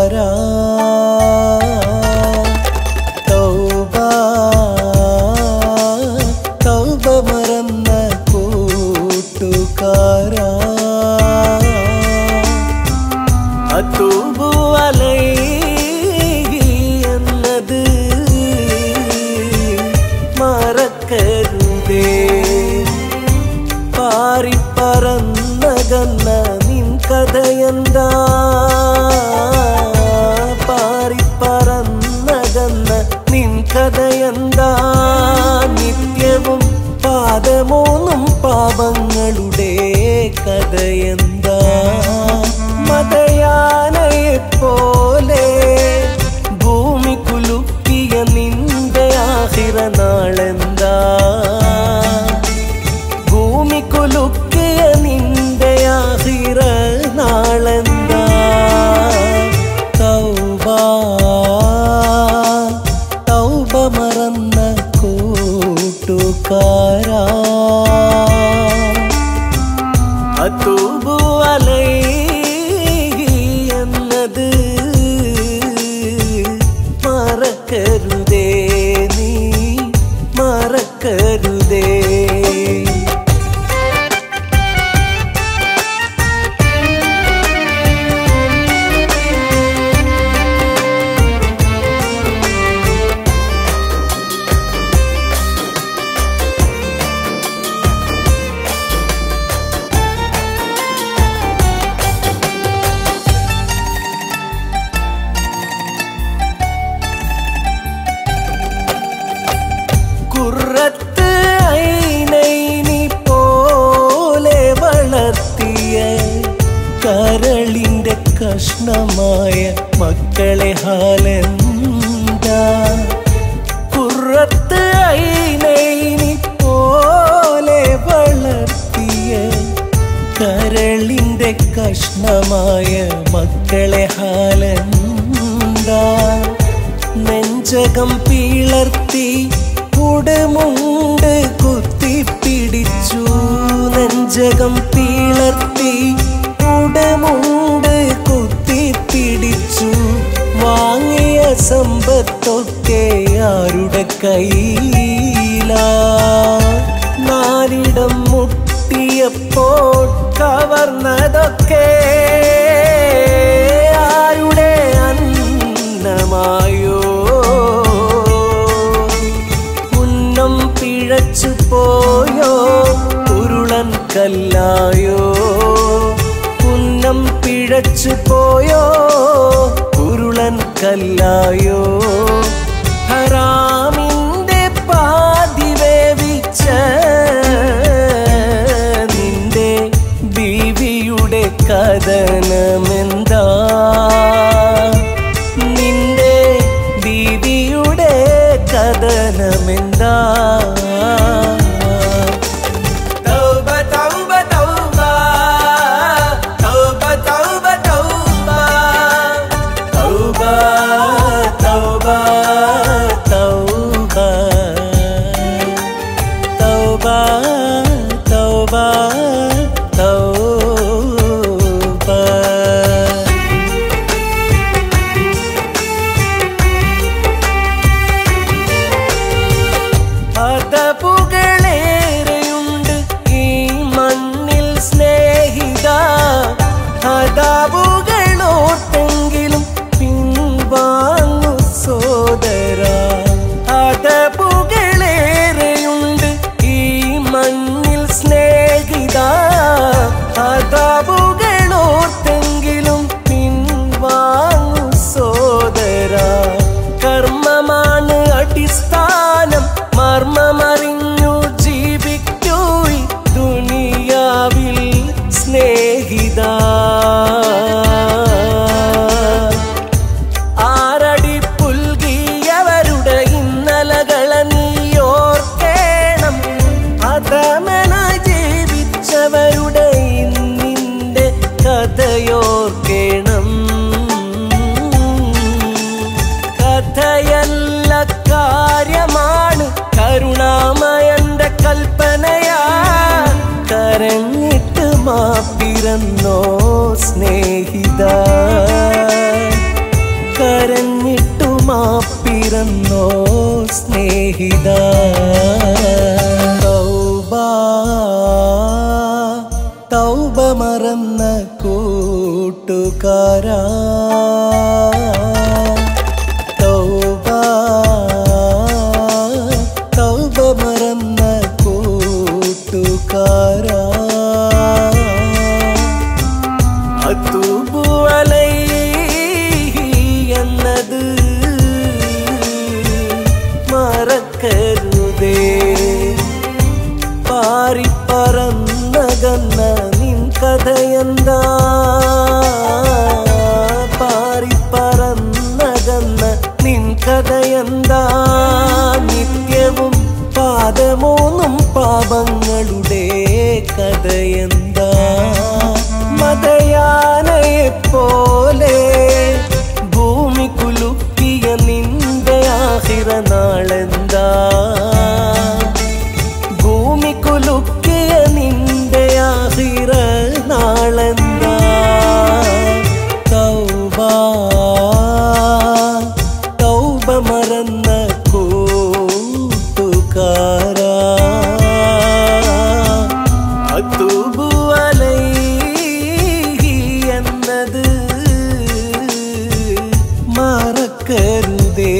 കൂട്ടുകാരാ തൗബ തൗബ മറന്ന കൂട്ടുകാരാ അതൂബു അലൈഹി എന്നത് മറക്കരുതേ പാറിപ്പറന്നകന്ന നിൻ കഥയെന്താ പാറിപ്പറന്നകന്ന നിൻ കഥയെന്താ നിത്യവും പാദമൂന്നും പാപങ്ങളുടെ കഥയെന്താ മതയാനയെ പോലെ ഭൂമി കുലുക്കിയ നിന്റെ ആഹിറ നാളെന്താ ഭൂമി കുലുക്കിയ നിന്റെ ആഹിറ നാളെന്താ തൗബ തൗബ മറന്ന കൂട്ടുകാരാ അതൂബു അലൈഹി എന്നത് മറക്കരുതേ നീ മറക്കരുതേ കുറത്ത് ഐനൈനി പോലെ വളർത്തിയ കരളിന്റെ കഷ്ണമായ മക്കളെ ഹാലെന്താ കുറത്ത് ഐനൈനി പോലെ വളർത്തിയ കരളിന്റെ കഷ്ണമായ മക്കളെ ഹാലെന്താ നെഞ്ചകം പിളർത്തി ഉടമുണ്ട് കുത്തിപ്പിടിച്ചു നെഞ്ചകം പിളർത്തി ഉടമുണ്ട് കുത്തിപ്പിടിച്ചു വാങ്ങിയ സമ്പത്തൊക്കെ ആരുടെ കയ്യിലാ നാലിടം മുട്ടിയപ്പോൾ കവർന്നതൊക്കെ ആരുടെ അന്നമായോ ഉന്നം പിഴച്ചു പോയോ ഉരുളൻ കല്ലായോ ഉന്നം പിഴച്ചു പോയോ ഉരുളൻ കല്ലായോ ഹറാമിന്റെ പാതി വേവിച്ച നിന്റെ ബീവിയുടെ കഥനമെന്താ നിന്റെ ബീവിയുടെ കഥനമെന്താ തൗബ തൗബ തൗബ തൗബ തൗബ തൗബ തൗബ തൗബ തൗബ തൗബ തൗബ തൗബ അതപുകളേറെയുണ്ട് ഈ മണ്ണിൽ സ്നേഹിത അതപുകളോട്ടെങ്കിലും പിൻവാങ്ങു സോദര അതപുകളേറെയുണ്ട് ഈ മണ്ണിൽ സ്നേഹിത അതപുകളോട്ടെങ്കിലും പിൻവാങ്ങു സോദര കർമ്മമാണ് അടിസ്ഥാനം മർമ്മമറിഞ്ഞു ജീവിക്കൂ ഈ ദുനിയാവിൽ സ്നേഹിത ആരടി പുൽകിയവരുടെ ഇന്നലകളെ നീയോർക്കേണം അധമനായി ജീവിച്ചവരുടെ ഇന്നിന്റെ കഥയോർക്കേണം കഥയല്ല കാര്യമാണ് കരുണാമയന്റെ കൽപ്പനയാ കരഞ്ഞിട്ട് മാപ്പിരന്നോ സ്നേഹിത കരഞ്ഞിട്ടു മാപ്പിറന്നോ സ്നേഹിത തൗബ തൗബ മറന്ന കൂട്ടുകാരാ തൗബ തൗബ മറന്ന കൂട്ടുകാരാ അത്തൂബു അലൈഹി എന്നത് മറക്കരുതേ പാറിപ്പറന്നകന്ന നിൻ കഥയെന്താ പാറിപ്പറന്നകന്ന നിൻ കഥയെന്താ നിത്യവും പാദമൂന്നും പാപങ്ങളുടെ കഥയെന്താ മതയാനയെ പോലെ ഭൂമി കുലുക്കിയ നിന്റെ ആഹിറ നാളെന്താ ഭൂമി കുലുക്കിയ നിന്റെ ആഹിറ നാളെന്താ തൗബ തൗബ മറന്ന കൂട്ടുകാരാ അത്തൂബു അലൈഹി എന്നത് മറക്കരുതേ